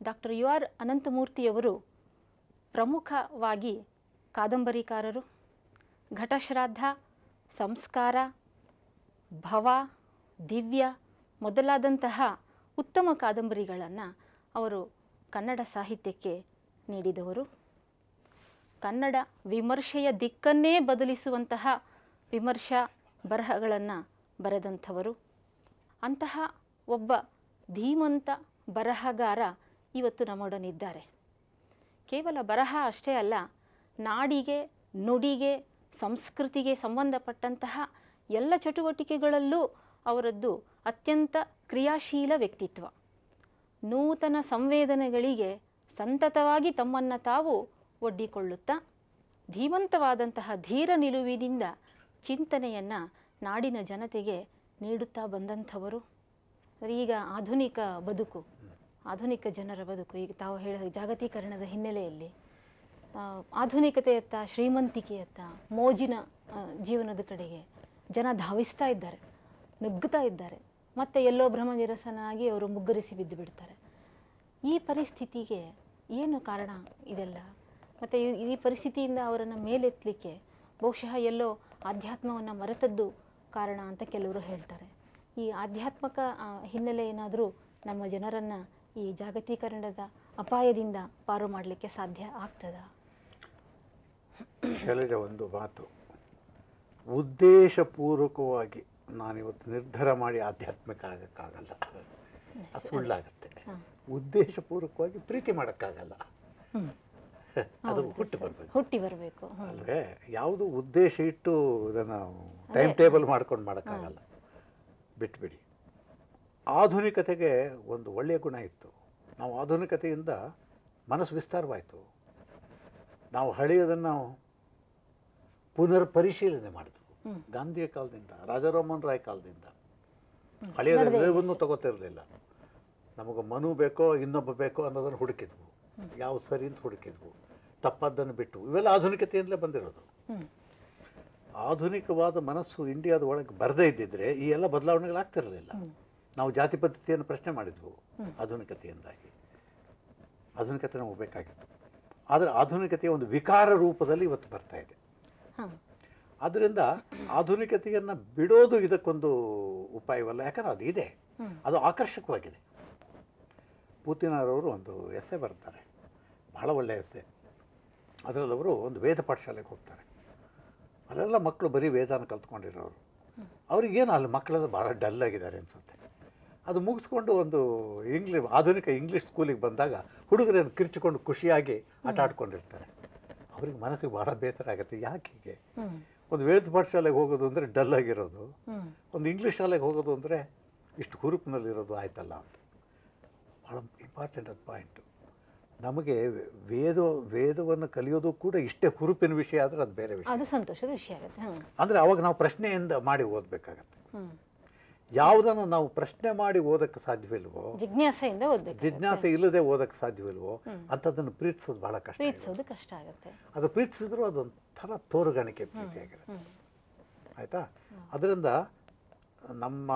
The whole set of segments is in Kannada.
ಡಾಕ್ಟರ್ ಯು ಆರ್ ಅನಂತಮೂರ್ತಿಯವರು ಪ್ರಮುಖವಾಗಿ ಕಾದಂಬರಿಕಾರರು ಘಟಶ್ರಾದ್ದ ಸಂಸ್ಕಾರ ಭವ ದಿವ್ಯ ಮೊದಲಾದಂತಹ ಉತ್ತಮ ಕಾದಂಬರಿಗಳನ್ನು ಅವರು ಕನ್ನಡ ಸಾಹಿತ್ಯಕ್ಕೆ ನೀಡಿದವರು ಕನ್ನಡ ವಿಮರ್ಶೆಯ ದಿಕ್ಕನ್ನೇ ಬದಲಿಸುವಂತಹ ವಿಮರ್ಶಾ ಬರಹಗಳನ್ನು ಬರೆದಂಥವರು ಅಂತಹ ಒಬ್ಬ ಧೀಮಂತ ಬರಹಗಾರ ಇವತ್ತು ನಮ್ಮೊಡನಿದ್ದಾರೆ ಕೇವಲ ಬರಹ ಅಷ್ಟೇ ಅಲ್ಲ ನಾಡಿಗೆ ನುಡಿಗೆ ಸಂಸ್ಕೃತಿಗೆ ಸಂಬಂಧಪಟ್ಟಂತಹ ಎಲ್ಲ ಚಟುವಟಿಕೆಗಳಲ್ಲೂ ಅವರದ್ದು ಅತ್ಯಂತ ಕ್ರಿಯಾಶೀಲ ವ್ಯಕ್ತಿತ್ವ ನೂತನ ಸಂವೇದನೆಗಳಿಗೆ ಸಂತತವಾಗಿ ತಮ್ಮನ್ನು ತಾವು ಒಡ್ಡಿಕೊಳ್ಳುತ್ತಾ ಧೀಮಂತವಾದಂತಹ ಧೀರ ನಿಲುವಿನಿಂದ ಚಿಂತನೆಯನ್ನು ನಾಡಿನ ಜನತೆಗೆ ನೀಡುತ್ತಾ ಬಂದಂಥವರು ಈಗ ಆಧುನಿಕ ಬದುಕು ಆಧುನಿಕ ಜನರ ಬದುಕು ಈಗ ತಾವು ಹೇಳಿದ ಜಾಗತೀಕರಣದ ಹಿನ್ನೆಲೆಯಲ್ಲಿ ಆ, ಆಧುನಿಕತೆಯತ್ತ ಶ್ರೀಮಂತಿಕೆಯತ್ತ ಮೋಜಿನ ಆ, ಜೀವನದ ಕಡೆಗೆ ಜನ ಧಾವಿಸ್ತಾ ಇದ್ದಾರೆ ನುಗ್ಗುತ್ತಾ ಇದ್ದಾರೆ ಮತ್ತೆ ಎಲ್ಲೋ ಭ್ರಮ ನಿರಸನಾಗಿ ಅವರು ಮುಗ್ಗರಿಸಿ ಬಿದ್ದು ಬಿಡ್ತಾರೆ ಈ ಪರಿಸ್ಥಿತಿಗೆ ಏನು ಕಾರಣ ಇದೆಲ್ಲ ಮತ್ತು ಈ ಈ ಪರಿಸ್ಥಿತಿಯಿಂದ ಅವರನ್ನು ಮೇಲೆತ್ತಲಿಕ್ಕೆ ಬಹುಶಃ ಎಲ್ಲೋ ಆಧ್ಯಾತ್ಮವನ್ನು ಮರೆತದ್ದು ಕಾರಣ ಅಂತ ಕೆಲವರು ಹೇಳ್ತಾರೆ ಈ ಆಧ್ಯಾತ್ಮಕ ಆ, ಹಿನ್ನೆಲೆ ಏನಾದರೂ ನಮ್ಮ ಜನರನ್ನು ಈ ಜಾಗತೀಕರಣದ ಅಪಾಯದಿಂದ ಪಾರು ಮಾಡಲಿಕ್ಕೆ ಸಾಧ್ಯ ಆಗ್ತದಾ ಶೈಲಜ ಒಂದು ಮಾತು ಉದ್ದೇಶಪೂರ್ವಕವಾಗಿ ನಾನಿವತ್ತು ನಿರ್ಧಾರ ಮಾಡಿ ಆಧ್ಯಾತ್ಮಿಕ ಆಗಕ್ಕಾಗಲ್ಲ ಅದು ಸುಳ್ಳಾಗುತ್ತೆ ಉದ್ದೇಶಪೂರ್ವಕವಾಗಿ ಪ್ರೀತಿ ಮಾಡೋಕ್ಕಾಗಲ್ಲ ಹ್ಮ್. ಅದು ಹುಟ್ಟು ಬರಬೇಕು ಹುಟ್ಟಿ ಬರಬೇಕು ಅಲ್ವೇ ಯಾವುದು ಉದ್ದೇಶ ಇಟ್ಟು ಇದನ್ನು ಟೈಮ್ ಟೇಬಲ್ ಮಾಡ್ಕೊಂಡು ಮಾಡೋಕ್ಕಾಗಲ್ಲ ಬಿಟ್ಬಿಡಿ ಆಧುನಿಕತೆಗೆ ಒಂದು ಒಳ್ಳೆಯ ಗುಣ ಇತ್ತು ನಾವು ಆಧುನಿಕತೆಯಿಂದ ಮನಸ್ಸು ವಿಸ್ತಾರವಾಯಿತು ನಾವು ಹಳೆಯದನ್ನು ಪುನರ್ ಪರಿಶೀಲನೆ ಮಾಡಿದ್ವು ಗಾಂಧಿಯ ಕಾಲದಿಂದ ರಾಜಾರಾಮನ್ ರಾಯ್ ಕಾಲದಿಂದ ಹಳೆಯದೆಲ್ಲವನ್ನೂ ತಗೋತಿರಲಿಲ್ಲ ನಮಗೆ ಮನು ಬೇಕೋ ಇನ್ನೊಬ್ಬ ಬೇಕೋ ಅನ್ನೋದನ್ನು ಹುಡುಕಿದ್ವು ಯಾವ ಸರಿ ಅಂತ ಹುಡುಕಿದ್ವು ತಪ್ಪದ್ದನ್ನು ಬಿಟ್ಟು ಇವೆಲ್ಲ ಆಧುನಿಕತೆಯಿಂದಲೇ ಬಂದಿರೋದು ಹ್ಮ್. ಆಧುನಿಕವಾದ ಮನಸ್ಸು ಇಂಡಿಯಾದ ಒಳಗೆ ಬರದೇ ಇದ್ದಿದ್ರೆ ಈ ಎಲ್ಲ ಬದಲಾವಣೆಗಳಾಗ್ತಿರಲಿಲ್ಲ ನಾವು ಜಾತಿ ಪದ್ಧತಿಯನ್ನು ಪ್ರಶ್ನೆ ಮಾಡಿದ್ವು ಆಧುನಿಕತೆಯಿಂದಾಗಿ ಆಧುನಿಕತೆ ನಮಗೆ ಬೇಕಾಗಿತ್ತು ಆದರೆ ಆಧುನಿಕತೆಯ ಒಂದು ವಿಕಾರ ರೂಪದಲ್ಲಿ ಇವತ್ತು ಬರ್ತಾ ಇದೆ ಹಾಂ ಆದ್ದರಿಂದ ಆಧುನಿಕತೆಯನ್ನು ಬಿಡೋದು ಇದಕ್ಕೊಂದು ಉಪಾಯವಲ್ಲ ಯಾಕಂದ್ರೆ ಅದು ಇದೆ ಅದು ಆಕರ್ಷಕವಾಗಿದೆ ಪೂತಿನರವರು ಒಂದು ಎಸ್ಸೆ ಬರ್ತಾರೆ ಬಹಳ ಒಳ್ಳೆಯ ಎಸ್ಸೆ ಅದರಲ್ಲಿ ಅವರು ಒಂದು ವೇದ ಪಾಠಶಾಲೆಗೆ ಹೋಗ್ತಾರೆ ಅಲ್ಲೆಲ್ಲ ಮಕ್ಕಳು ಬರೀ ವೇದಾನ ಕಲ್ತ್ಕೊಂಡಿರೋರು ಅವ್ರಿಗೇನು ಅಲ್ಲಿ ಮಕ್ಕಳೆಲ್ಲ ಭಾಳ ಡಲ್ ಆಗಿದ್ದಾರೆ ಅನ್ಸುತ್ತೆ ಅದು ಮುಗಿಸ್ಕೊಂಡು ಒಂದು ಇಂಗ್ಲಿಷ್ ಆಧುನಿಕ ಇಂಗ್ಲೀಷ್ ಸ್ಕೂಲಿಗೆ ಬಂದಾಗ ಹುಡುಗರನ್ನು ಕಿರ್ಚಿಕೊಂಡು ಖುಷಿಯಾಗಿ ಆಟ ಆಡ್ಕೊಂಡಿರ್ತಾರೆ ಅವ್ರಿಗೆ ಮನಸ್ಸಿಗೆ ಭಾಳ ಬೇಸರ ಆಗುತ್ತೆ ಯಾಕೆ ಹೀಗೆ ಹ್ಮ್. ಒಂದು ವೇದ ಪಾಠಶಾಲೆಗೆ ಹೋಗೋದು ಅಂದರೆ ಡಲ್ ಆಗಿರೋದು ಹ್ಮ್. ಒಂದು ಇಂಗ್ಲೀಷ್ ಶಾಲೆಗೆ ಹೋಗೋದು ಅಂದರೆ ಇಷ್ಟು ಹುರುಪಿನಲ್ಲಿರೋದು ಆಯ್ತಲ್ಲ ಅಂತ ಭಾಳ ಇಂಪಾರ್ಟೆಂಟ್ ಅದು ಪಾಯಿಂಟು ನಮಗೆ ವೇದ ವೇದವನ್ನು ಕಲಿಯೋದು ಕೂಡ ಇಷ್ಟೇ ಹುರುಪಿನ ವಿಷಯ ಆದರೆ ಅದು ಬೇರೆ ವಿಷಯ ಅದು ಸಂತೋಷದ ವಿಷಯ ಆಗುತ್ತೆ ಹಾಂ ಅಂದರೆ ಅವಾಗ ನಾವು ಪ್ರಶ್ನೆಯಿಂದ ಮಾಡಿ ಓದಬೇಕಾಗತ್ತೆ ಹ್ಮ್ ಯಾವುದನ್ನು ನಾವು ಪ್ರಶ್ನೆ ಮಾಡಿ ಓದಕ್ಕೆ ಸಾಧ್ಯವಿಲ್ವೋ ಜಿಜ್ಞಾಸೆಯಿಂದ ಓದ್ಬೇಕು ಜಿಜ್ಞಾಸೆ ಇಲ್ಲದೆ ಓದಕ್ಕೆ ಸಾಧ್ಯವಿಲ್ವೋ ಅಂಥದ್ದನ್ನು ಪ್ರೀತಿಸೋದು ಭಾಳ ಕಷ್ಟ ಇದೆ. ಪ್ರೀತಿಸೋದು ಕಷ್ಟ ಆಗುತ್ತೆ ಅದು ಪ್ರೀತಿಸಿದ್ರು ಅದೊಂಥರ ತೋರುಗಾಣಿಕೆ ಪ್ರೀತಿಯಾಗಿರುತ್ತೆ ಆಯಿತಾ ಅದರಿಂದ ನಮ್ಮ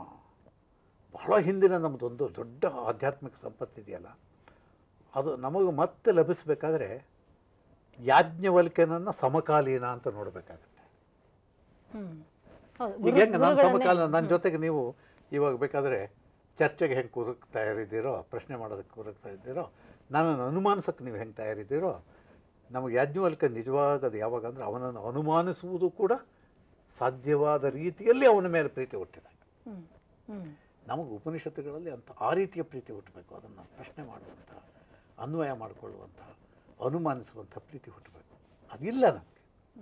ಬಹಳ ಹಿಂದಿನ ನಮ್ಮದೊಂದು ದೊಡ್ಡ ಆಧ್ಯಾತ್ಮಿಕ ಸಂಪತ್ತಿದೆಯಲ್ಲ ಅದು ನಮಗೆ ಮತ್ತೆ ಲಭಿಸಬೇಕಾದ್ರೆ ಯಾಜ್ಞವಲ್ಕ್ಯನನ್ನು ಸಮಕಾಲೀನ ಅಂತ ನೋಡಬೇಕಾಗತ್ತೆ ಹ್ಮ್ ಹೌದು ಈಗ ಗುರು- ಹೆಂಗೆ ನನ್ನ ಗುರುಗಳನ್ನೇ- ಸಮಕಾಲೀನ ನನ್ನ ಜೊತೆಗೆ ನೀವು ಇವಾಗ ಬೇಕಾದರೆ ಚರ್ಚೆಗೆ ಹೆಂಗೆ ಕೂರಕ್ಕೆ ತಯಾರಿದ್ದೀರೋ ಪ್ರಶ್ನೆ ಮಾಡೋದಕ್ಕೆ ಕೂರಕ್ಕೆ ತಯಾರಿದ್ದೀರೋ ನನ್ನನ್ನು ಅನುಮಾನಿಸೋಕ್ಕೆ ನೀವು ಹೆಂಗೆ ತಯಾರಿದ್ದೀರೋ ನಮಗೆ ಯಾಜ್ಞವಲ್ಕ್ಯ ನಿಜವಾಗ ಅದು ಯಾವಾಗ ಅಂದರೆ ಅವನನ್ನು ಅನುಮಾನಿಸುವುದು ಕೂಡ ಸಾಧ್ಯವಾದ ರೀತಿಯಲ್ಲಿ ಅವನ ಮೇಲೆ ಪ್ರೀತಿ ಹುಟ್ಟಿದಾಗ ಹ್ಮ್ ಹ್ಮ್ ನಮಗೆ ಉಪನಿಷತ್ತುಗಳಲ್ಲಿ ಅಂತ ಆ ರೀತಿಯ ಪ್ರೀತಿ ಹುಟ್ಟಬೇಕು ಅದನ್ನು ಪ್ರಶ್ನೆ ಮಾಡುವಂಥ ಅನ್ವಯ ಮಾಡಿಕೊಳ್ಳುವಂಥ ಅನುಮಾನಿಸುವಂಥ ಪ್ರೀತಿ ಹುಟ್ಟಬೇಕು ಅದಿಲ್ಲ ನಮಗೆ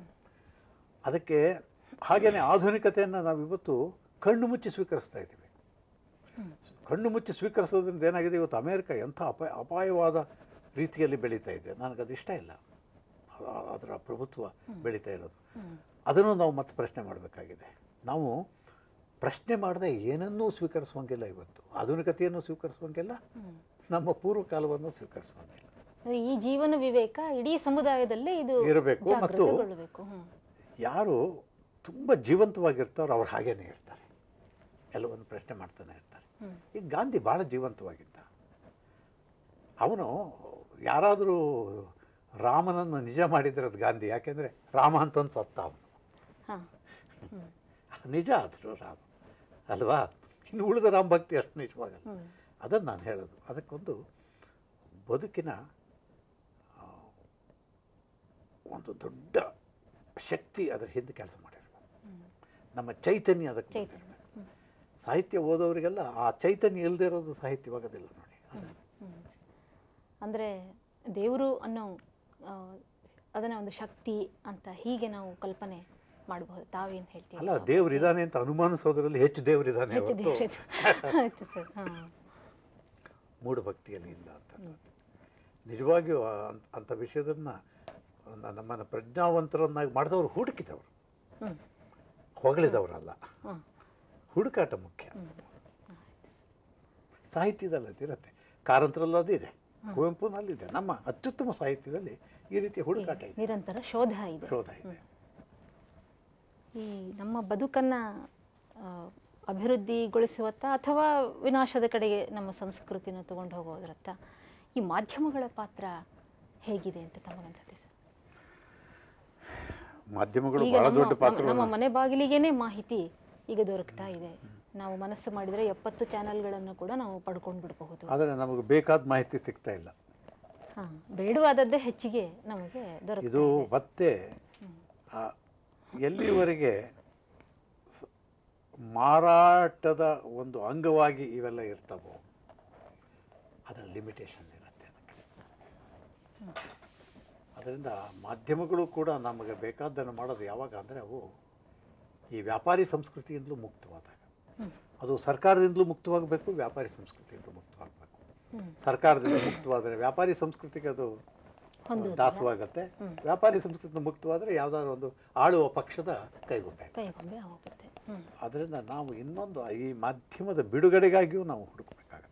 ಅದಕ್ಕೆ ಹಾಗೆಯೇ ಆಧುನಿಕತೆಯನ್ನು ನಾವು ಇವತ್ತು ಕಣ್ಣು ಮುಚ್ಚಿ ಸ್ವೀಕರಿಸ್ತಾ ಇದ್ದೀವಿ ಕಣ್ಣು ಮುಚ್ಚಿ ಸ್ವೀಕರಿಸೋದ್ರಿಂದ ಏನಾಗಿದೆ ಇವತ್ತು ಅಮೇರಿಕ ಎಂಥ ಅಪಾಯ ಅಪಾಯವಾದ ರೀತಿಯಲ್ಲಿ ಬೆಳೀತಾ ಇದೆ ನನಗದು ಇಷ್ಟ ಇಲ್ಲ ಅ- ಅದರ ಪ್ರಭುತ್ವ ಬೆಳೀತಾ ಇರೋದು ಅದನ್ನು ನಾವು ಮತ್ತೆ ಪ್ರಶ್ನೆ ಮಾಡಬೇಕಾಗಿದೆ ನಾವು ಪ್ರಶ್ನೆ ಮಾಡದೆ ಏನನ್ನೂ ಸ್ವೀಕರಿಸುವಂಗಿಲ್ಲ ಇವತ್ತು ಆಧುನಿಕತೆಯನ್ನು ಸ್ವೀಕರಿಸುವಂಗಿಲ್ಲ ನಮ್ಮ ಪೂರ್ವಕಾಲವನ್ನು ಸ್ವೀಕರಿಸುವಂಗಿಲ್ಲ ಅಂದ್ರೆ ಈ ಜೀವನ ವಿವೇಕ ಇಡೀ ಸಮುದಾಯದಲ್ಲೇ ಇದು ಇರಬೇಕು ಮತ್ತು ಜಾಗೃತಗೊಳ್ಳಬೇಕು ಹ್ಮ್ ಯಾರು ತುಂಬ ಜೀವಂತವಾಗಿರ್ತಾರೋ ಅವ್ರು ಹಾಗೇನೇ ಇರ್ತಾರೆ ಎಲ್ಲವನ್ನು ಪ್ರಶ್ನೆ ಮಾಡ್ತಾನೆ ಇರ್ತಾರೆ ಈಗ ಗಾಂಧಿ ಭಾಳ ಜೀವಂತವಾಗಿದ್ದ ಅವನು ಯಾರಾದರೂ ರಾಮನನ್ನು ನಿಜ ಮಾಡಿದ್ರೆ ಅದು ಗಾಂಧಿ ಯಾಕೆಂದರೆ ರಾಮ ಅಂತಂದು ಸತ್ತ ಅವನು ಹಾಂ ನಿಜ ಆದರೂ ರಾಮ ಅಲ್ವಾ ಇನ್ನು ಉಳಿದ ರಾಮ ಭಕ್ತಿ ಅಷ್ಟು ನಿಜವಾಗಲ್ಲ ಹ್ಮ್. ಅದನ್ನು ನಾನು ಹೇಳೋದು ಅದಕ್ಕೊಂದು ಬದುಕಿನ ಆ, ಒಂದು ದೊಡ್ಡ ಶಕ್ತಿ ಅದರ ಹಿಂದೆ ಕೆಲಸ ಮಾಡಿರ್ಬೇಕು ನಮ್ಮ ಚೈತನ್ಯ ಅದಕ್ಕೆ ಚೈತನ್ಯ. ಬಂದಿರ್ಬೇಕು ಸಾಹಿತ್ಯ ಓದೋರಿಗೆಲ್ಲ ಆ ಚೈತನ್ಯ ಇಲ್ಲದೆ ಇರೋದು ಸಾಹಿತ್ಯವಾಗೋದಿಲ್ಲ ನೋಡಿ ಅದನ್ನು ಅಂದರೆ ದೇವರು ಅನ್ನೋ ಆ, ಅದನ್ನ ಒಂದು ಶಕ್ತಿ ಅಂತ ಹೀಗೆ ನಾವು ಕಲ್ಪನೆ ಮಾಡಬಹುದು ತಾವೇನು ಹೇಳ್ತೀವಿ ಅಲ್ಲ ದೇವರಿದ್ದಾನೆ ಅಂತ ಅನುಮಾನಿಸೋದ್ರಲ್ಲಿ ಹೆಚ್ಚು ದೇವರಿದ್ದಾನೆ ಹೆಚ್ಚು ಹೊರತು ದೇವ್ರ ಆಯ್ತು ಸರ್ ಹಾಂ ಮೂಢಭಕ್ತಿಯಲ್ಲಿ ಇಲ್ಲ ಅಂತ ಅನ್ಸುತ್ತೆ ನಿಜವಾಗಿಯೂ ಆ- ಅಂಥ- ಅಂಥ ವಿಷಯದನ್ನು ನಮ್ಮನ್ನು ಪ್ರಜ್ಞಾವಂತರನ್ನಾಗಿ ಮಾಡಿದವರು ಹುಡುಕಿದವರು ಹ್ಞೂ ಹೊಗಳಿದವರಲ್ಲ ಹ್ಞೂ ಹುಡುಕಾಟ ಮುಖ್ಯ ಸಾಹಿತ್ಯದಲ್ಲಿ ಅದಿರುತ್ತೆ ಕಾರಂತರಲ್ಲೂ ಅದಿದೆ ಕುವೆಂಪುನಲ್ಲಿದೆ ನಮ್ಮ ಅತ್ಯುತ್ತಮ ಸಾಹಿತ್ಯದಲ್ಲಿ ಈ ರೀತಿಯ ಹುಡುಕಾಟ ಇದೆ ನಿರಂತರ ಶೋಧ ಇದೆ ಶೋಧ ಇದೆ ಈ ನಮ್ಮ ಬದುಕನ್ನ ಆ, ಅಭಿವೃದ್ಧಿಗೊಳಿಸುವತ್ತ ಅಥವಾ ವಿನಾಶದ ಕಡೆಗೆ ನಮ್ಮ ಸಂಸ್ಕೃತಿನ ತಗೊಂಡು ಹೋಗೋದ್ರತ್ತ ಈ ಮಾಧ್ಯಮಗಳ ಪಾತ್ರ ಹೇಗಿದೆ ಅಂತ ತಮಗನ್ಸುತ್ತೆ ಸರ್ ಮಾಧ್ಯಮಗಳು ಈಗ ಬಹಳ ನಮ್ಮ- ದೊಡ್ಡ ನಮ್ಮ- ಪಾತ್ರ ನಮ್ಮ ಮನೆ ಬಾಗಿಲಿಗೇನೆ ಮಾಹಿತಿ ಈಗ ದೊರಕ್ತಾ ಇದೆ ನಾವು ಮನಸ್ಸು ಮಾಡಿದರೆ ಎಪ್ಪತ್ತು ಚಾನೆಲ್ಗಳನ್ನು ಕೂಡ ನಾವು ಪಡ್ಕೊಂಡು ಬಿಡಬಹುದು ಆದರೆ ನಮಗೆ ಬೇಕಾದ ಮಾಹಿತಿ ಸಿಗ್ತಾ ಇಲ್ಲ ಹಾ ಬೇಡವಾದದ್ದೇ ಹೆಚ್ಚಿಗೆ ನಮಗೆ ದೊರಕ್ತಾ ಇದು ಇದೆ ಮತ್ತೆ ಆ, ಎಲ್ಲಿವರೆಗೆ ಸ- ಮಾರಾಟದ ಒಂದು ಅಂಗವಾಗಿ ಇವೆಲ್ಲ ಇರ್ತವೋ ಅದರ ಲಿಮಿಟೇಷನ್ ಇರುತ್ತೆ ಅದಕ್ಕೆ ಅದರಿಂದ ಮಾಧ್ಯಮಗಳು ಕೂಡ ನಮಗೆ ಬೇಕಾದ್ದನ್ನು ಮಾಡೋದು ಯಾವಾಗ ಅಂದರೆ ಅವು ಈ ವ್ಯಾಪಾರಿ ಸಂಸ್ಕೃತಿಯಿಂದಲೂ ಮುಕ್ತವಾದಾಗ ಹ್ಮ್. ಅದು ಸರ್ಕಾರದಿಂದಲೂ ಮುಕ್ತವಾಗಬೇಕು ವ್ಯಾಪಾರಿ ಸಂಸ್ಕೃತಿಯಿಂದ ಮುಕ್ತವಾಗಬೇಕು ಹ್ಮ್. ಸರ್ಕಾರದಿಂದ ಮುಕ್ತವಾದರೆ ವ್ಯಾಪಾರಿ ಸಂಸ್ಕೃತಿಗೆ ಅದು ಹೊಂದೋದಿಲ್ಲ. ದಾಸವಾಗತ್ತೆ ವ್ಯಾಪಾರಿ ಸಂಸ್ಕೃತಿ ಮುಕ್ತವಾದರೆ ಯಾವುದಾದ್ರು ಒಂದು ಆಳುವ ಪಕ್ಷದ ಕೈಗೊಂಬೆ ಕೈಗೊಂಬೆ ಹೋಗುತ್ತೆ ಹ್ಮ್ ಅದರಿಂದ ನಾವು ಇನ್ನೊಂದು ಈ ಮಾಧ್ಯಮದ ಬಿಡುಗಡೆಗಾಗಿಯೂ ನಾವು ಹುಡುಕಬೇಕಾಗತ್ತೆ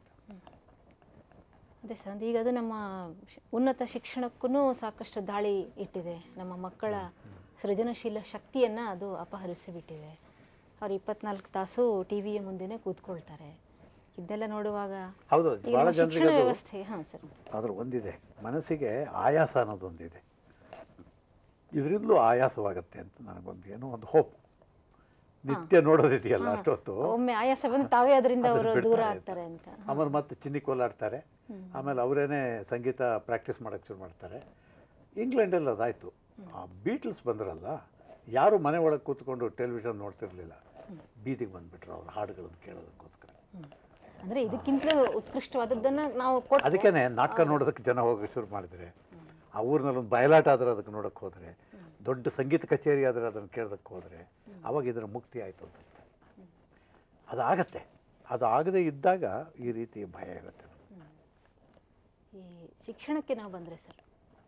ಅದೇ ಸರ್ ಅಂದ್ರೆ ಈಗ ಅದು ನಮ್ಮ ಶ್- ಉನ್ನತ ಶಿಕ್ಷಣಕ್ಕೂ ಸಾಕಷ್ಟು ದಾಳಿ ಇಟ್ಟಿದೆ ನಮ್ಮ ಮಕ್ಕಳ ಸೃಜನಶೀಲ ಶಕ್ತಿಯನ್ನು ಅದು ಅಪಹರಿಸಿಬಿಟ್ಟಿದೆ ಅವ್ರು ಇಪ್ಪತ್ನಾಲ್ಕು ತಾಸು ಟಿ ವಿಯ ಮುಂದೆನೇ ಕೂತ್ಕೊಳ್ತಾರೆ ಇದೆಲ್ಲ ನೋಡುವಾಗ ಹೌದು ಈಗ ಭಾಳ ನಮ್ಮ ಶಿಕ್ಷಣ ಜನರಿಗೆ ಅದು ವ್ಯವಸ್ಥೆ ಹಾಂ ಸರ್ ಅದ್ರ ಒಂದಿದೆ ಮನಸ್ಸಿಗೆ ಆಯಾಸ ಅನ್ನೋದೊಂದಿದೆ ಇದರಿಂದಲೂ ಆಯಾಸವಾಗತ್ತೆ ಅಂತ ನನಗೊಂದು ಏನೋ ಒಂದು ಹೋಪ್ ನಿತ್ಯ ನೋಡೋದಿದೆಯಲ್ಲ ಅಷ್ಟೊತ್ತು ಒಮ್ಮೆ ಆಯಾಸ ಬಂದು ತಾವೇ ಅದರಿಂದ ಅದ್ರ ಅವರು ಬಿಡ್ತಾರೆ ದೂರ ಅಂತ. ಆಗ್ತಾರೆ ಅಂತ ಆಮೇಲೆ ಮತ್ತೆ ಚಿನ್ನಿ ಕೋಲಾಡ್ತಾರೆ ಆಮೇಲೆ ಅವರೇನೆ ಸಂಗೀತ ಪ್ರಾಕ್ಟೀಸ್ ಮಾಡೋಕ್ಕೆ ಶುರು ಮಾಡ್ತಾರೆ ಇಂಗ್ಲೆಂಡಲ್ಲಿ ಅದಾಯಿತು ಆ ಬೀಟ್ಲ್ಸ್ ಬಂದ್ರಲ್ಲ ಯಾರು ಮನೆ ಒಳಗೆ ಕೂತ್ಕೊಂಡು ಟೆಲಿವಿಷನ್ ನೋಡ್ತಿರ್ಲಿಲ್ಲ ಬೀದಿಗೆ ಬಂದುಬಿಟ್ರು ಅವ್ರ ಹಾಡುಗಳನ್ನು ಕೇಳೋದಕ್ಕೋಸ್ಕರ ಅಂದ್ರೆ ಇದಕ್ಕಿಂತಲೂ ಉತ್ಕೃಷ್ಟವಾದದ್ದನ್ನ ನಾವು ಕೊಟ್ಟು ಅದಕ್ಕೇ ನಾಟಕ ನೋಡೋದಕ್ಕೆ ಜನ ಹೋಗೋಕೆ ಶುರು ಮಾಡಿದ್ರೆ ಆ ಊರಿನಲ್ಲಿ ಒಂದು ಬಯಲಾಟ ಆದ್ರೆ ಅದಕ್ಕೆ ನೋಡೋಕ್ಕೆ ಹೋದರೆ ದೊಡ್ಡ ಸಂಗೀತ ಕಚೇರಿ ಆದರೆ ಅದನ್ನು ಕೇಳೋದಕ್ಕೆ ಹೋದರೆ ಅವಾಗ ಇದರ ಮುಕ್ತಿ ಆಯಿತು ಅಂತ ಅರ್ಥ. ಅದಾಗತ್ತೆ ಅದು ಆಗದೇ ಇದ್ದಾಗ ಈ ರೀತಿ ಭಯ ಇರುತ್ತೆ ಈ ಶಿಕ್ಷಣಕ್ಕೆ ನಾವು ಬಂದರೆ ಸರ್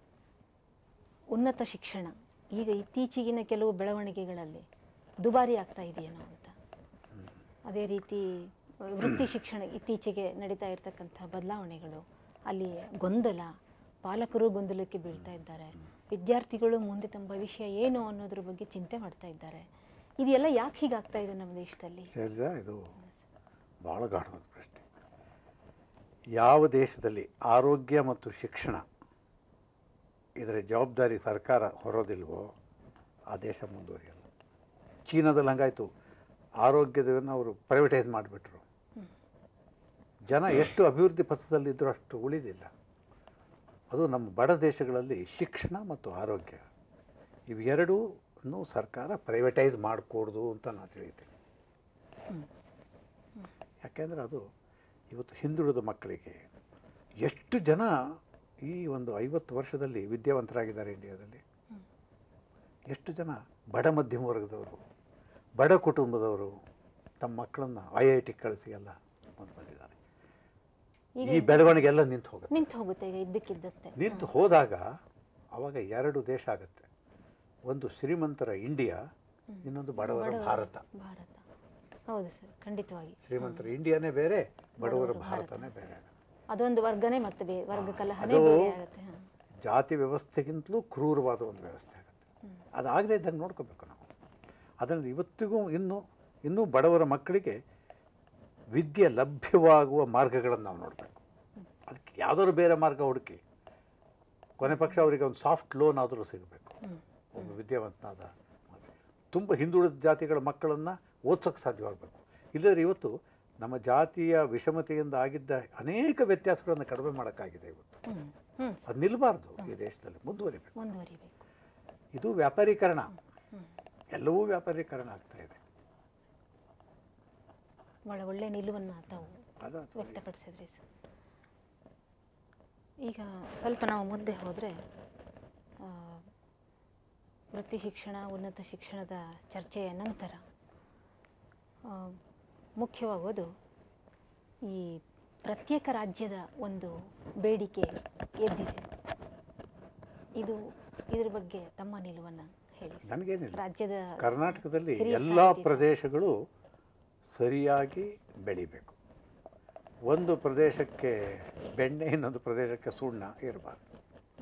ಉನ್ನತ ಶಿಕ್ಷಣ ಈಗ ಇತ್ತೀಚೆಗಿನ ಕೆಲವು ಬೆಳವಣಿಗೆಗಳಲ್ಲಿ ದುಬಾರಿ ಆಗ್ತಾ ಇದೆಯೇನೋ ಅಂತ ಅದೇ ರೀತಿ ವೃತ್ತಿ ಶಿಕ್ಷಣ ಇತ್ತೀಚೆಗೆ ನಡೀತಾ ಇರತಕ್ಕಂಥ ಬದಲಾವಣೆಗಳು ಅಲ್ಲಿ ಗೊಂದಲ ಪಾಲಕರು ಗೊಂದಲಕ್ಕೆ ಬೀಳ್ತಾ ಇದ್ದಾರೆ ವಿದ್ಯಾರ್ಥಿಗಳು ಮುಂದೆ ತಮ್ಮ ಭವಿಷ್ಯ ಏನು ಅನ್ನೋದ್ರ ಬಗ್ಗೆ ಚಿಂತೆ ಮಾಡ್ತಾ ಇದ್ದಾರೆ ಇದೆಲ್ಲ ಯಾಕೆ ಹೀಗಾಗ್ತಾ ಇದೆ ನಮ್ಮ ದೇಶದಲ್ಲಿ ಶೈಲಜಾ ಇದು ಭಾಳ ಗಾಢವಾದ ಪ್ರಶ್ನೆ ಯಾವ ದೇಶದಲ್ಲಿ ಆರೋಗ್ಯ ಮತ್ತು ಶಿಕ್ಷಣ ಇದರ ಜವಾಬ್ದಾರಿ ಸರ್ಕಾರ ಹೊರೋದಿಲ್ವೋ ಆ ದೇಶ ಮುಂದುವರಿಯಲ್ಲ ಚೀನಾದಲ್ಲಿ ಹಂಗಾಯ್ತು ಆರೋಗ್ಯದವನ್ನು ಅವರು ಪ್ರೈವೇಟೈಸ್ ಮಾಡಿಬಿಟ್ರು ಜನ ಎಷ್ಟು ಅಭಿವೃದ್ಧಿ ಪಥದಲ್ಲಿದ್ದರೂ ಅಷ್ಟು ಉಳಿದಿಲ್ಲ ಅದು ನಮ್ಮ ಬಡ ದೇಶಗಳಲ್ಲಿ ಶಿಕ್ಷಣ ಮತ್ತು ಆರೋಗ್ಯ ಇವೆರಡೂ ಸರ್ಕಾರ ಪ್ರೈವೇಟೈಸ್ ಮಾಡಿಕೊಡ್ದು ಅಂತ ನಾನು ತಿಳಿತೀನಿ ಯಾಕೆಂದರೆ ಅದು ಇವತ್ತು ಹಿಂದುಳಿದ ಮಕ್ಕಳಿಗೆ ಎಷ್ಟು ಜನ ಈ ಒಂದು ಐವತ್ತು ವರ್ಷದಲ್ಲಿ ವಿದ್ಯಾವಂತರಾಗಿದ್ದಾರೆ ಇಂಡಿಯಾದಲ್ಲಿ ಎಷ್ಟು ಜನ ಬಡ ಮಧ್ಯಮ ವರ್ಗದವರು ಬಡ ಕುಟುಂಬದವರು ತಮ್ಮ ಮಕ್ಕಳನ್ನು ಐ ಐ ಟಿ ಕಳಿಸಿ ಎಲ್ಲ ಮುಂದೆ ಬಂದಿದ್ದಾರೆ ಈ ಬೆಳವಣಿಗೆ ಎಲ್ಲ ನಿಂತು ಹೋಗುತ್ತೆ ನಿಂತು ಹೋಗುತ್ತೆ ಈಗ ಇದ್ದಕ್ಕಿದ್ದತ್ತೆ ನಿಂತು ಹೋದಾಗ ಅವಾಗ ಎರಡು ದೇಶ ಆಗುತ್ತೆ ಒಂದು ಶ್ರೀಮಂತರ ಇಂಡಿಯಾ ಇನ್ನೊಂದು ಬಡವರ ಭಾರತ ಭಾರತ ಹೌದು ಸರ್ ಖಂಡಿತವಾಗಿ ಶ್ರೀಮಂತರ ಇಂಡಿಯಾನೇ ಬೇರೆ ಬಡವರ ಭಾರತನೇ ಬೇರೆ ಆಗುತ್ತೆ ಅದೊಂದು ವರ್ಗನೇ ಮತ್ತೆ ಬೇರೆ ವರ್ಗ ಕಲಹನೇ ಅದು ಬೇರೆ ಆಗುತ್ತೆ ಹ. ಜಾತಿ ವ್ಯವಸ್ಥೆಗಿಂತಲೂ ಕ್ರೂರವಾದ ಒಂದು ವ್ಯವಸ್ಥೆ ಆಗುತ್ತೆ ಅದಾಗದೇ ಇದ್ದಂಗೆ ನೋಡ್ಕೋಬೇಕು ನಾವು ಅದರಿಂದ ಇವತ್ತಿಗೂ ಇನ್ನೂ ಇನ್ನೂ ಬಡವರ ಮಕ್ಕಳಿಗೆ ವಿದ್ಯೆ ಲಭ್ಯವಾಗುವ ಮಾರ್ಗಗಳನ್ನು ನಾವು ನೋಡಬೇಕು ಅದಕ್ಕೆ ಯಾವುದಾದ್ರು ಬೇರೆ ಮಾರ್ಗ ಹುಡುಕಿ ಕೊನೆ ಪಕ್ಷ ಅವರಿಗೆ ಒಂದು ಸಾಫ್ಟ್ ಲೋನ್ ಆದರೂ ಸಿಗಬೇಕು ಹ್ಮ್. ಒಬ್ಬ ವಿದ್ಯಾವಂತನಾದ ತುಂಬ ಹಿಂದುಳಿದ ಜಾತಿಗಳ ಮಕ್ಕಳನ್ನು ಓದ್ಸೋಕ್ಕೆ ಸಾಧ್ಯವಾಗಬೇಕು ಇಲ್ಲದ್ರೆ ಇವತ್ತು ನಮ್ಮ ಜಾತಿಯ ವಿಷಮತೆಯಿಂದ ಆಗಿದ್ದ ಅನೇಕ ವ್ಯತ್ಯಾಸಗಳನ್ನು ಕಡಿಮೆ ಮಾಡೋಕ್ಕಾಗಿದೆ ಇವತ್ತು ಹ್ಮ್ ಹ್ಮ್ ಅದು ನಿಲ್ಲಬಾರ್ದು ಈ ದೇಶದಲ್ಲಿ ಮುಂದುವರಿಬೇಕು ಮುಂದುವರಿಬೇಕು ಇದು ವ್ಯಾಪಾರೀಕರಣ ಹ್ಮ್ ಎಲ್ಲವೂ ವ್ಯಾಪಾರೀಕರಣ ಆಗ್ತಾ ಇದೆ ಭಾಳ ಒಳ್ಳೆ ನಿಲುವನ್ನು ತಾವು ಅದು ವ್ಯಕ್ತಪಡಿಸಿದ್ರಿ ಸರ್ ಈಗ ಸ್ವಲ್ಪ ನಾವು ಮುಂದೆ ಹೋದರೆ ವೃತ್ತಿ ಶಿಕ್ಷಣ ಉನ್ನತ ಶಿಕ್ಷಣದ ಚರ್ಚೆಯ ನಂತರ ಆ, ಮುಖ್ಯವಾಗೋದು ಈ ಪ್ರತ್ಯೇಕ ರಾಜ್ಯದ ಒಂದು ಬೇಡಿಕೆ ಎದ್ದಿದೆ ಇದು ಇದ್ರ ಬಗ್ಗೆ ತಮ್ಮ ನಿಲುವನ್ನು ಹೇಳಿ ನನಗೇನಿಲ್ಲ ರಾಜ್ಯದ ಕರ್ನಾಟಕದಲ್ಲಿ ಹಿರಿಯ ಎಲ್ಲ ಸಾಹಿತಿ. ಪ್ರದೇಶಗಳು ಸರಿಯಾಗಿ ಬೆಳಿಬೇಕು ಒಂದು ಪ್ರದೇಶಕ್ಕೆ ಬೆಣ್ಣೆ ಇನ್ನೊಂದು ಪ್ರದೇಶಕ್ಕೆ ಸುಣ್ಣ ಇರಬಾರ್ದು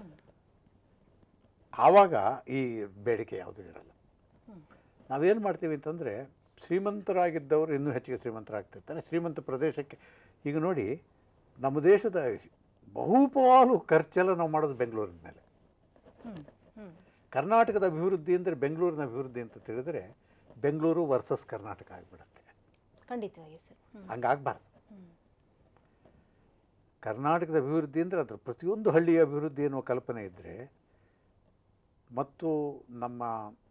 ಆವಾಗ ಈ ಬೇಡಿಕೆ ಯಾವುದೂ ಇರಲ್ಲ ಹ್ಮ್. ನಾವೇನು ಮಾಡ್ತೀವಿ ಅಂತಂದರೆ ಶ್ರೀಮಂತರಾಗಿದ್ದವರು ಇನ್ನೂ ಹೆಚ್ಚಿಗೆ ಶ್ರೀಮಂತರಾಗ್ತಿರ್ತಾರೆ ಶ್ರೀಮಂತ ಪ್ರದೇಶಕ್ಕೆ ಈಗ ನೋಡಿ ನಮ್ಮ ದೇಶದ ಬಹುಪಾಲು ಖರ್ಚೆಲ್ಲ ನಾವು ಮಾಡೋದು ಬೆಂಗಳೂರಿನ ಮೇಲೆ ಹ್ಮ್ ಹ್ಮ್ ಕರ್ನಾಟಕದ ಅಭಿವೃದ್ಧಿ ಅಂದರೆ ಬೆಂಗಳೂರಿನ ಅಭಿವೃದ್ಧಿ ಅಂತ ತಿಳಿದ್ರೆ ಬೆಂಗಳೂರು ವರ್ಸಸ್ ಕರ್ನಾಟಕ ಆಗಿಬಿಡುತ್ತೆ ಖಂಡಿತವಾಗಿ ಸರ್ ಹ್ಮ್ ಹಂಗಾಗಬಾರ್ದು ಹ್ಮ್ ಕರ್ನಾಟಕದ ಅಭಿವೃದ್ಧಿ ಅಂದರೆ ಅದರ ಪ್ರತಿಯೊಂದು ಹಳ್ಳಿಯ ಅಭಿವೃದ್ಧಿ ಅನ್ನುವ ಕಲ್ಪನೆ ಇದ್ದರೆ ಮತ್ತು ನಮ್ಮ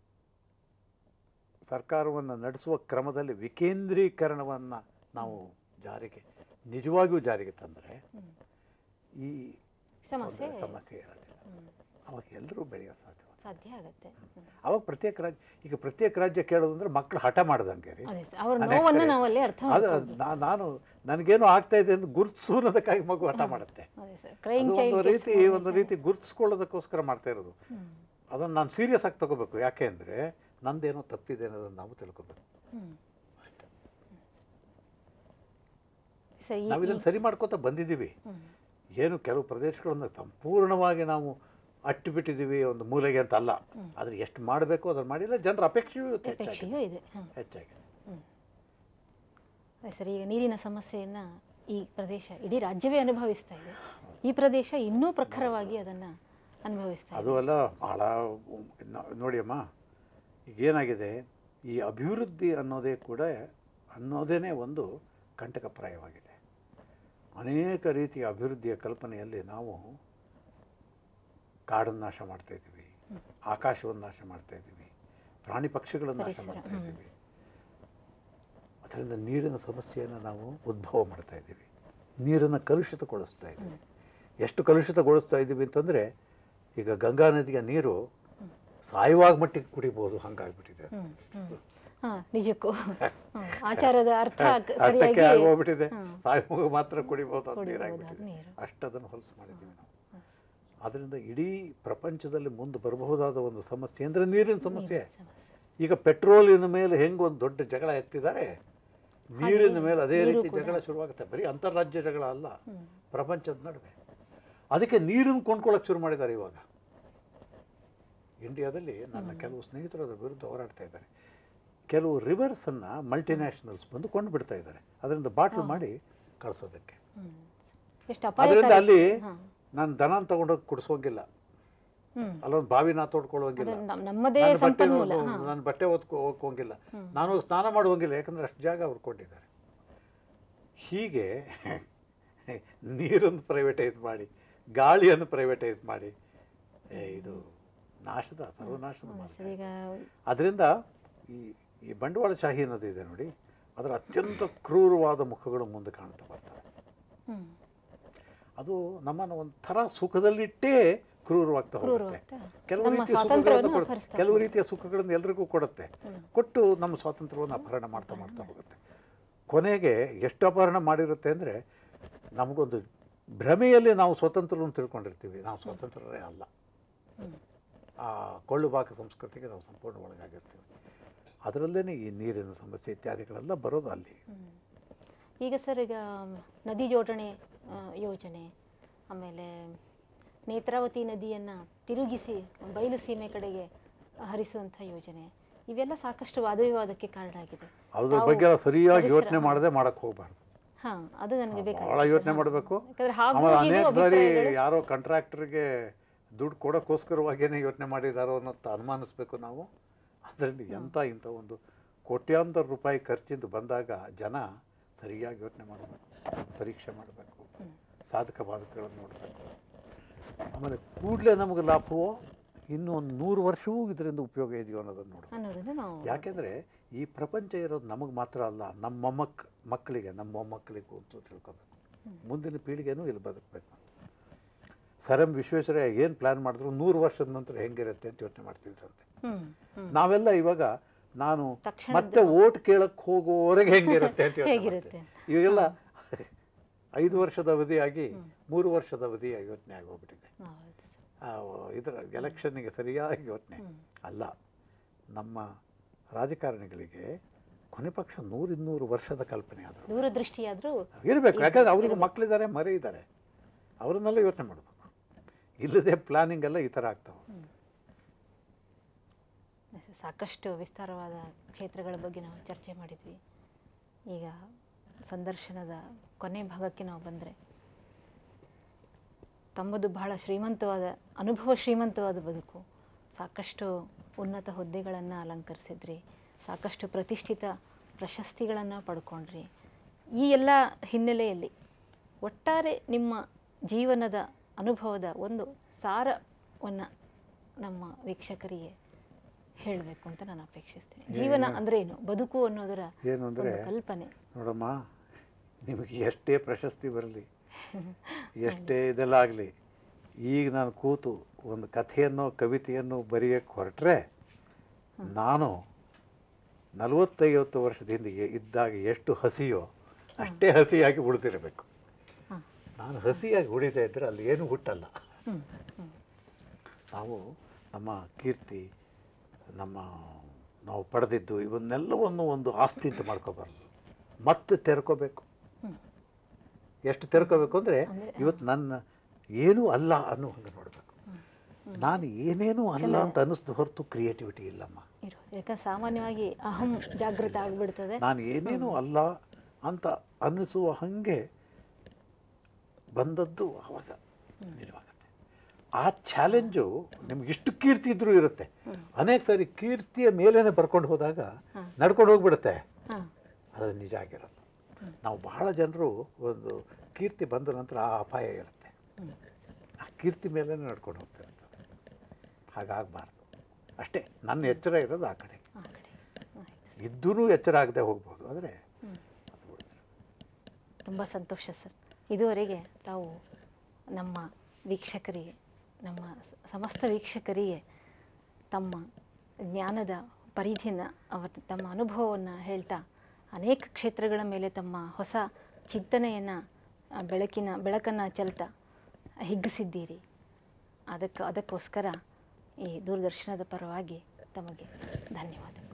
ಸರ್ಕಾರವನ್ನು ನಡೆಸುವ ಕ್ರಮದಲ್ಲಿ ವಿಕೇಂದ್ರೀಕರಣವನ್ನು ನಾವು ಜಾರಿಗೆ ನಿಜವಾಗಿಯೂ ಜಾರಿಗೆ ತಂದರೆ ಹ್ಮ್. ಈ ಸಮಸ್ಯೆ ತೊಂದ್ರೆ- ಸಮಸ್ಯೆ ಇರೋದಿಲ್ಲ ಹ್ಮ್. ಅವಾಗ ಎಲ್ಲರೂ ಬೆಳೆಯೋದು ಸಾಧ್ಯ ಸಾಧ್ಯ ಆಗುತ್ತೆ ಹ್ಮ್. ಅವಾಗ ಪ್ರತ್ಯೇಕ ರಾಜ್ಯ ಈಗ ಪ್ರತ್ಯೇಕ ರಾಜ್ಯ ಕೇಳೋದು ಅಂದರೆ ಮಕ್ಕಳು ಹಠ ಮಾಡ್ದಂಗೆ ರೀ ಅದೇ ಸರ್ ಅವ್ರ Next ನೋವನ್ನು day. ನಾವು ಅಲ್ಲಿ ಅರ್ಥ ಅದು ಮಾಡ್ಕೊಂಡು ನಾ- ನಾನು ನನಗೇನು ಆಗ್ತಾ ಇದೆ ಅಂತ ಗುರುತಿಸು ಅನ್ನೋದಕ್ಕಾಗಿ ಮಗು ಹಠ ಮಾಡುತ್ತೆ ಅದೇ ಸರ್ ಅದು ಕ್ರೈಮ್ ಒಂದು ಚೈಲ್ಡ್ ರೀತಿ ಒಂದು ರೀತಿ ಗುರುತಿಸ್ಕೊಳ್ಳೋದಕ್ಕೋಸ್ಕರ ಮಾಡ್ತಾ ಇರೋದು ಅದನ್ನು ನಾನು ಸೀರಿಯಸ್ ಆಗಿ ತಗೋಬೇಕು ಯಾಕೆ ಅಂದರೆ ನಂದೇನೋ ತಪ್ಪಿದೆ ಅನ್ನೋದನ್ನು ನಾವು ತಿಳ್ಕೊಬೇಕು ಸರ್ ಈ- ನಾವು ಇದನ್ನು ಸರಿ ಮಾಡ್ಕೋತಾ ಬಂದಿದ್ದೀವಿ ಹ್ಮ್. ಏನು ಕೆಲವು ಪ್ರದೇಶಗಳನ್ನು ಸಂಪೂರ್ಣವಾಗಿ ನಾವು ಅಟ್ಟಿಬಿಟ್ಟಿದ್ದೀವಿ ಒಂದು ಮೂಲೆಗೆ ಅಂತ ಅಲ್ಲ ಆದರೆ ಎಷ್ಟು ಮಾಡಬೇಕು ಅದನ್ನು ಮಾಡಿಲ್ಲ ಜನರ ಅಪೇಕ್ಷೆಯೂ ಇವತ್ತು ಹೆಚ್ಚಾಗಿದೆ ಅಪೇಕ್ಷೆಯೂ ಇದೆ ಹ್ಮ್. ಹೆಚ್ಚಾಗಿದೆ ಅದೇ ಸರ್ ಈಗ ನೀರಿನ ಸಮಸ್ಯೆಯನ್ನ ಈ ಪ್ರದೇಶ ಇಡೀ ರಾಜ್ಯವೇ ಅನುಭವಿಸ್ತಾ ಇದೆ ಈ ಪ್ರದೇಶ ಇನ್ನೂ ಪ್ರಖರವಾಗಿ ಅದನ್ನ ಅನುಭವಿಸ್ತಾ ಇದೆ ಅದು ಅಲ್ಲ ಭಾಳ ನ- ನೋಡಿ ಅಮ್ಮ ಈಗ ಏನಾಗಿದೆ ಈ ಅಭಿವೃದ್ಧಿ ಅನ್ನೋದೇ ಕೂಡ ಅನ್ನೋದೇ ಒಂದು ಕಂಟಕಪ್ರಾಯವಾಗಿದೆ ಅನೇಕ ರೀತಿಯ ಅಭಿವೃದ್ಧಿಯ ಕಲ್ಪನೆಯಲ್ಲಿ ನಾವು ಕಾಡನ್ನು ನಾಶ ಮಾಡ್ತಾ ಇದ್ದೀವಿ ಆಕಾಶವನ್ನು ನಾಶ ಮಾಡ್ತಾ ಇದ್ದೀವಿ ಪ್ರಾಣಿ ಪಕ್ಷಿಗಳನ್ನು ನಾಶ ಪರಿಸರ, ಮಾಡ್ತಾ ಹ್ಮ್. ಇದ್ದೀವಿ ಅದರಿಂದ ನೀರಿನ ಸಮಸ್ಯೆಯನ್ನು ನಾವು ಉದ್ಭವ ಮಾಡ್ತಾ ಇದ್ದೀವಿ ನೀರನ್ನು ಕಲುಷಿತಗೊಳಿಸ್ತಾ ಇದ್ದೀವಿ ಎಷ್ಟು ಕಲುಷಿತಗೊಳಿಸ್ತಾ ಇದ್ದೀವಿ ಅಂತಂದರೆ ಈಗ ಗಂಗಾ ನದಿಯ ನೀರು ಸಾಯುವಾಗ ಮಟ್ಟಿಗೆ ಕುಡಿಬೋದು ಹಂಗಾಗ್ಬಿಟ್ಟಿದೆ ಅದು. ಹ್ಮ್, ಹ್ಮ್. ಹಾ ನಿಜಕ್ಕೂ ಹ್ಮ್. ಆಚಾರದ ಅರ್ಥ ಕ- ಅಷ್ಟಕ್ಕೆ ಸರಿಯಾಗಿ ಆಗೋಗ್ಬಿಟ್ಟಿದೆ ಹ್ಮ್. ಸಾಯುವಾಗ ಮಾತ್ರ ಕುಡಿಬೋದು ಅದು ಕುಡಿಬೋದು ನೀರಾಗ್ಬಿಟ್ಟಿದೆ ಅದು ನೀರು. ಅಷ್ಟದನ್ನು ಹೊಲಸು ಮಾಡಿದ್ದೀವಿ ನಾವು ಅದರಿಂದ ಇಡೀ ಪ್ರಪಂಚದಲ್ಲಿ ಮುಂದೆ ಬರಬಹುದಾದ ಒಂದು ಸಮಸ್ಯೆ ಅಂದರೆ ನೀರಿನ ಸಮಸ್ಯೆ ಸಮಸ್ಯೆ. ಈಗ ಪೆಟ್ರೋಲಿನ ಮೇಲೆ ಹೆಂಗೆ ಒಂದು ದೊಡ್ಡ ಜಗಳ ಎತ್ತಿದ್ದಾರೆ ನೀರಿನ ಮೇಲೆ ಅದೇ ರೀತಿ ಜಗಳ ಶುರುವಾಗುತ್ತೆ ಬರೀ ಅಂತಾರಾಜ್ಯ ಜಗಳ ಅಲ್ಲ ಪ್ರಪಂಚದ ನಡುವೆ ಅದಕ್ಕೆ ನೀರನ್ನು ಕೊಂಡ್ಕೊಳ್ಳೋಕೆ ಶುರು ಮಾಡಿದ್ದಾರೆ ಇವಾಗ ಇಂಡಿಯಾದಲ್ಲಿ ನನ್ನ ಕೆಲವು ಸ್ನೇಹಿತರು ಅದರ ವಿರುದ್ಧ ಹೋರಾಡ್ತಾ ಇದ್ದಾರೆ ಕೆಲವು ರಿವರ್ಸನ್ನು ಮಲ್ಟಿನ್ಯಾಷನಲ್ಸ್ ಬಂದು ಕೊಂಡು ಬಿಡ್ತಾ ಇದ್ದಾರೆ ಅದರಿಂದ ಬಾಟ್ಲ್ ಮಾಡಿ ಕಳಿಸೋದಕ್ಕೆ ಹ್ಮ್. ಎಷ್ಟು ಅದರಿಂದ ಅಪಾಯಕಾರಿ ಅಲ್ಲಿ ಹಾ. ನಾನು ದನ ತಗೊಂಡೋಗಿ ಕುಡಿಸೋಂಗಿಲ್ಲ ಹ್ಮ್. ಅಲ್ಲೊಂದು ಬಾವಿನ ತೋಡ್ಕೊಳ್ಳೋಂಗಿಲ್ಲ ಅದು ನಮ್- ನಮ್ಮದೇ ನನ್ನ ಬಟ್ಟೆ ಸಂಪನ್ಮೂಲ ಹಾ. ನನ್ನ ಬಟ್ಟೆ ಒತ್ಕೊ ಹೋಗೋಂಗಿಲ್ಲ ನಾನು ಸ್ನಾನ ಮಾಡುವಂಗಿಲ್ಲ ಯಾಕಂದ್ರೆ ಅಷ್ಟು ಜಾಗ ಅವ್ರು ಕೊಟ್ಟಿದ್ದಾರೆ ಹೀಗೆ ನೀರನ್ನು ಪ್ರೈವೇಟೈಸ್ ಮಾಡಿ ಗಾಳಿಯನ್ನು ಪ್ರೈವೇಟೈಸ್ ಮಾಡಿ ಏ, ಇದು ನಾಶದ ಸರ್ವನಾಶದ ಮಾರ್ಗ ಸರ್, ಈಗ ಅದರಿಂದ ಈ ಈ ಬಂಡವಾಳಶಾಹಿ ಅನ್ನೋದು ಇದೆ ನೋಡಿ ಅದರ ಅತ್ಯಂತ ಕ್ರೂರವಾದ ಮುಖಗಳು ಮುಂದೆ ಕಾಣ್ತಾ ಬರ್ತವೆ ಹ್ಮ್. ಅದು ನಮ್ಮನ್ನು ಒಂಥರ ಸುಖದಲ್ಲಿಟ್ಟೇ ಕ್ರೂರವಾಗ್ತಾ ಹೋಗುತ್ತೆ ಕ್ರೂರವಾಗ್ತಾ? ಕೆಲವು ನಮ್ಮ ರೀತಿಯ ಸ್ವಾತಂತ್ರ್ಯವನ್ನು ಸುಖಗಳನ್ನು ಕೊಡುತ್ತೆ ಅಪಹರಿಸ್ತಾ ಕೆಲವು ರೀತಿಯ ಸುಖಗಳನ್ನು ಎಲ್ರಿಗೂ ಕೊಡುತ್ತೆ ಕೊಟ್ಟು ನಮ್ಮ ಸ್ವಾತಂತ್ರ್ಯವನ್ನು ಅಪಹರಣ ಮಾಡ್ತಾ ಮಾಡ್ತಾ ಹೋಗುತ್ತೆ ಕೊನೆಗೆ ಎಷ್ಟು ಅಪಹರಣ ಮಾಡಿರುತ್ತೆ ಅಂದರೆ ನಮಗೊಂದು ಭ್ರಮೆಯಲ್ಲಿ ನಾವು ಸ್ವತಂತ್ರವನ್ನು ತಿಳ್ಕೊಂಡಿರ್ತೀವಿ ನಾವು ಸ್ವತಂತ್ರರೇ ಅಲ್ಲ ಆ ಕೊಳ್ಳುಬಾಕ ಸಂಸ್ಕೃತಿಗೆ ನಾವು ಸಂಪೂರ್ಣ ಒಳಗಾಗಿರ್ತೀವಿ ಅದರಲ್ಲೇ ಈ ನೀರಿನ ಸಮಸ್ಯೆ ಇತ್ಯಾದಿಗಳೆಲ್ಲ ಬರೋದು ಅಲ್ಲಿ ಹ್ಮ್. ಈಗ ಸರ್ ಈಗ ನದಿ ಜೋಡಣೆ ಆ, ಯೋಜನೆ ಆಮೇಲೆ ನೇತ್ರಾವತಿ ನದಿಯನ್ನು ತಿರುಗಿಸಿ ಬಯಲು ಸೀಮೆ ಕಡೆಗೆ ಹರಿಸುವಂಥ ಯೋಜನೆ ಇವೆಲ್ಲ ಸಾಕಷ್ಟು ವಾದವಿವಾದಕ್ಕೆ ಕಾರಣ ಆಗಿದೆ ಅದ್ರ ತಾವು ಬಗ್ಗೆ ಎಲ್ಲ ಸರಿಯಾಗಿ ಪರಿಸರ- ಯೋಚನೆ ಮಾಡದೆ ಮಾಡೋಕ್ಕೆ ಹೋಗಬಾರ್ದು ಹಾ ಅದು ನನಗೆ ಬೇಕಾಗಿತ್ತು ಭಾಳ ಸರ್. ಯೋಚನೆ ಹಾ. ಮಾಡಬೇಕು ಯಾಕಂದ್ರೆ ಹಾಗೂ ಆಮೇಲೆ ಹೀಗೂ ಅನೇಕ ಸಾರಿ ಅಭಿಪ್ರಾಯಗಳು- ಯಾರೋ ಕಾಂಟ್ರಾಕ್ಟರ್ಗೆ ದುಡ್ಡು ಕೊಡೋಕ್ಕೋಸ್ಕರವಾಗೇನೆ ಯೋಚನೆ ಮಾಡಿದಾರೋ ಅನ್ನೋದು ಅನುಮಾನಿಸ್ಬೇಕು ನಾವು ಅದರಲ್ಲಿ ಎಂಥ ಇಂಥ ಒಂದು ಕೋಟ್ಯಾಂತರ ರೂಪಾಯಿ ಖರ್ಚಿಂದು ಬಂದಾಗ ಜನ ಸರಿಯಾಗಿ ಯೋಚನೆ ಮಾಡಬೇಕು ಪರೀಕ್ಷೆ ಮಾಡಬೇಕು ಸಾಧಕ ಬಾಧಕಗಳನ್ನು ನೋಡಬೇಕು ಆಮೇಲೆ ಕೂಡಲೇ ನಮಗೆ ಲಾಭವೋ ಇನ್ನೂ ಒಂದು ನೂರು ವರ್ಷವೂ ಇದರಿಂದ ಉಪಯೋಗ ಇದೆಯೋ ಅನ್ನೋದನ್ನು ನೋಡಬೇಕು ಅನ್ನೋದನ್ನ ನಾವು ಯಾಕೆಂದರೆ ಈ ಪ್ರಪಂಚ ಇರೋದು ನಮಗೆ ಮಾತ್ರ ಅಲ್ಲ ನಮ್ಮ ಮೊಮ್ಮಕ್ ಮಕ್ಕಳಿಗೆ ನಮ್ಮ ಮೊಮ್ಮಕ್ಕಳಿಗೂ ಅಂತ ತಿಳ್ಕೊಬೇಕು ಮುಂದಿನ ಪೀಳಿಗೆನೂ ಇಲ್ಲಿ ಬದುಕಬೇಕು ಸರ್ ಎಂ ವಿಶ್ವೇಶ್ವರಯ್ಯ ಏನು ಪ್ಲ್ಯಾನ್ ಮಾಡಿದ್ರು ನೂರು ವರ್ಷದ ನಂತರ ಹೆಂಗಿರುತ್ತೆ ಅಂತ ಯೋಚನೆ ಮಾಡ್ತಿದ್ರಂತೆ ಹ್ಮ್ ಹ್ಮ್ ನಾವೆಲ್ಲ ಇವಾಗ ನಾನು ತಕ್ಷಣದ- ಮತ್ತೆ ಓಟ್ ಕೇಳಕ್ಕೆ ಹೋಗೋವರೆಗೆ ಹೆಂಗಿರುತ್ತೆ ಅಂತ ಯೋಚ್ನೆ ಹೇಗಿರುತ್ತೆ? ಮಾಡ್ತೀನಿ. ಇವಾಗೆಲ್ಲ ಐದು ವರ್ಷದ ಅವಧಿಯಾಗಿ ಮೂರು ವರ್ಷದ ಅವಧಿಯ ಯೋಚನೆ ಆಗೋಗ್ಬಿಟ್ಟಿದೆ ಹೌದು ಸರ್. ಆ, ಇದರ ಎಲೆಕ್ಷನ್ನಿಗೆ ಸರಿಯಾಗಿ ಯೋಚನೆ ಅಲ್ಲ ನಮ್ಮ ರಾಜಕಾರಣಿಗಳಿಗೆ ಕೊನೆ ಪಕ್ಷ ನೂರಿನ್ನೂರು ವರ್ಷದ ಕಲ್ಪನೆ ಆದರೂ ದೂರದೃಷ್ಟಿಯಾದ್ರೂ ಇರಬೇಕು ಯಾಕಂದರೆ ಅವರಿಗೂ ಮಕ್ಕಳಿದ್ದಾರೆ ಮರಿ ಇದ್ದಾರೆ ಅವರನ್ನೆಲ್ಲ ಯೋಚನೆ ಮಾಡಬೇಕು ಇಲ್ಲದೆ ಪ್ಲಾನಿಂಗ್ ಎಲ್ಲ ಈ ಥರ ಆಗ್ತಾವೆ ಸಾಕಷ್ಟು ವಿಸ್ತಾರವಾದ ಕ್ಷೇತ್ರಗಳ ಬಗ್ಗೆ ನಾವು ಚರ್ಚೆ ಮಾಡಿದ್ವಿ ಈಗ ಸಂದರ್ಶನದ ಕೊನೆ ಭಾಗಕ್ಕೆ ನಾವು ಬಂದರೆ ತಮ್ಮದು ಬಹಳ ಶ್ರೀಮಂತವಾದ ಅನುಭವ ಶ್ರೀಮಂತವಾದ ಬದುಕು ಸಾಕಷ್ಟು ಉನ್ನತ ಹುದ್ದೆಗಳನ್ನು ಅಲಂಕರಿಸಿದ್ರಿ ಸಾಕಷ್ಟು ಪ್ರತಿಷ್ಠಿತ ಪ್ರಶಸ್ತಿಗಳನ್ನು ಪಡ್ಕೊಂಡ್ರಿ ಈ ಎಲ್ಲ ಹಿನ್ನೆಲೆಯಲ್ಲಿ ಒಟ್ಟಾರೆ ನಿಮ್ಮ ಜೀವನದ ಅನುಭವದ ಒಂದು ಸಾರವನ್ನು ನಮ್ಮ ವೀಕ್ಷಕರಿಗೆ ಹೇಳಬೇಕು ಅಂತ ನಾನು ಅಪೇಕ್ಷಿಸ್ತೇನೆ ಜೀವನ ಅಂದ್ರೆ ಏನು ಬದುಕು ಅನ್ನೋದರ ಏನು ಅಂದರೆ ಒಂದು ಕಲ್ಪನೆ ನೋಡಮ್ಮ ನಿಮಗೆ ಎಷ್ಟೇ ಪ್ರಶಸ್ತಿ ಬರಲಿ ಎಷ್ಟೇ ಇದೆಲ್ಲ ಆಗಲಿ ಈಗ ನಾನು ಕೂತು ಒಂದು ಕಥೆಯನ್ನು ಕವಿತೆಯನ್ನು ಬರೆಯೋಕ್ಕೆ ಹೊರಟ್ರೆ ನಾನು ನಲವತ್ತೈವತ್ತು ವರ್ಷದ ಹಿಂದಿಗೆ ಇದ್ದಾಗ ಎಷ್ಟು ಹಸಿಯೋ ಅಷ್ಟೇ ಹಸಿಯಾಗಿ ಉಳಿದಿರಬೇಕು ಹಾಂ ನಾನು ಹಸಿಯಾಗಿ ಉಳಿದೇ ಇದ್ದರೆ ಅಲ್ಲಿ ಏನು ಹುಟ್ಟಲ್ಲ ಹ್ಮ್ ಹ್ಮ್ ನಾವು ನಮ್ಮ ಕೀರ್ತಿ ನಮ್ಮ ನಾವು ಪಡೆದಿದ್ದು ಇವನ್ನೆಲ್ಲವನ್ನು ಒಂದು ಆಸ್ತಿ ಅಂತ ಮಾಡ್ಕೋಬಾರ್ದು ಮತ್ತೆ ತೆರ್ಕೋಬೇಕು ಹ್ಮ್. ಎಷ್ಟು ತೆರ್ಕೋಬೇಕು ಅಂದರೆ ಇವತ್ತು ನನ್ನ ಏನೂ ಅಲ್ಲ ಅನ್ನೋ ಹಂಗೆ ನೋಡಬೇಕು ನಾನು ಏನೇನೂ ಅಲ್ಲ ಅಂತ ಅನ್ನಿಸ್ದು ಹೊರತು ಕ್ರಿಯೇಟಿವಿಟಿ ಇಲ್ಲಮ್ಮ ಇರು ಯಾಕಂದ್ರೆ ಸಾಮಾನ್ಯವಾಗಿ ಅಹಂ ಜಾಗೃತ ಆಗ್ಬಿಡ್ತದೆ ನಾನು ಏನೇನೂ ಅಲ್ಲ ಅಂತ ಅನ್ನಿಸುವ ಹಾಗೆ ಬಂದದ್ದು ಆವಾಗ ನಿಜವಾಗುತ್ತೆ ಆ ಚಾಲೆಂಜು ನಿಮ್ಗೆ ಇಷ್ಟು ಕೀರ್ತಿ ಇದ್ರೂ ಇರುತ್ತೆ ಅನೇಕ ಸಾರಿ ಕೀರ್ತಿಯ ಮೇಲೇನೆ ಬರ್ಕೊಂಡು ಹೋದಾಗ ನಡ್ಕೊಂಡು ಹೋಗ್ಬಿಡುತ್ತೆ ಹಾಂ ಅದು ನಿಜ ಆಗಿರೋದು ನಾವು ಬಹಳ ಜನರು ಒಂದು ಕೀರ್ತಿ ಬಂದ ನಂತರ ಆ ಅಪಾಯ ಇರುತ್ತೆ ಆ ಕೀರ್ತಿ ಮೇಲೆ ನಡ್ಕೊಂಡು ಹೋಗ್ತಿರ್ತದೆ ಹಾಗಾಗಬಾರ್ದು ಅಷ್ಟೇ ನನ್ನ ಎಚ್ಚರ ಇರೋದು ಆ ಕಡೆ ಆ ಕಡೆ ಆಯ್ತು ಇದ್ದೂ ಎಚ್ಚರ ಆಗದೆ ಹೋಗ್ಬೋದು ಆದರೆ ತುಂಬ ಸಂತೋಷ ಸರ್ ಇದುವರೆಗೆ ತಾವು ನಮ್ಮ ವೀಕ್ಷಕರಿಗೆ ನಮ್ಮ ಸ- ಸಮಸ್ತ ವೀಕ್ಷಕರಿಗೆ ತಮ್ಮ ಜ್ಞಾನದ ಪರಿಧಿನ ಅವರ ತಮ್ಮ ಅನುಭವವನ್ನು ಹೇಳ್ತಾ ಅನೇಕ ಕ್ಷೇತ್ರಗಳ ಮೇಲೆ ತಮ್ಮ ಹೊಸ ಚಿಂತನೆಯನ್ನು ಬೆಳಕಿನ ಬೆಳಕನ್ನು ಚೆಲ್ತಾ ಹಿಗ್ಗಿಸಿದ್ದೀರಿ ಅದಕ್ಕೆ ಅದಕ್ಕೋಸ್ಕರ ಈ ದೂರದರ್ಶನದ ಪರವಾಗಿ ತಮಗೆ ಧನ್ಯವಾದಗಳು